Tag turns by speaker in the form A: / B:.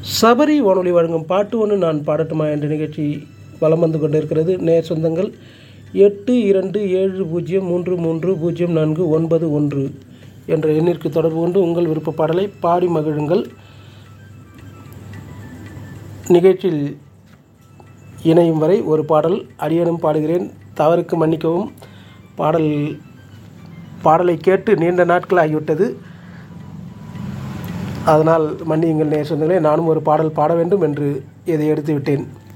A: சபரி வானொலி வழங்கும் பாட்டு ஒன்று நான் பாடட்டுமா என்ற நிகழ்ச்சி வலம் வந்து கொண்டிருக்கிறது நேர் சொந்தங்கள் எட்டு இரண்டு ஏழு பூஜ்ஜியம் மூன்று மூன்று பூஜ்ஜியம் நான்கு ஒன்பது ஒன்று என்ற எண்ணிற்கு தொடர்பு கொண்டு உங்கள் விருப்ப பாடலை பாடி மகிழுங்கள் நிகழ்ச்சியில் இணையும் வரை ஒரு பாடல் அடியனும் பாடுகிறேன் தவறுக்கு மன்னிக்கவும் பாடல் பாடலை கேட்டு நீண்ட நாட்கள் ஆகிவிட்டது அதனால் மன்னியுங்கள் நேர் சொந்தங்களே நானும் ஒரு பாடல் பாட வேண்டும் என்று இதை எடுத்து விட்டேன்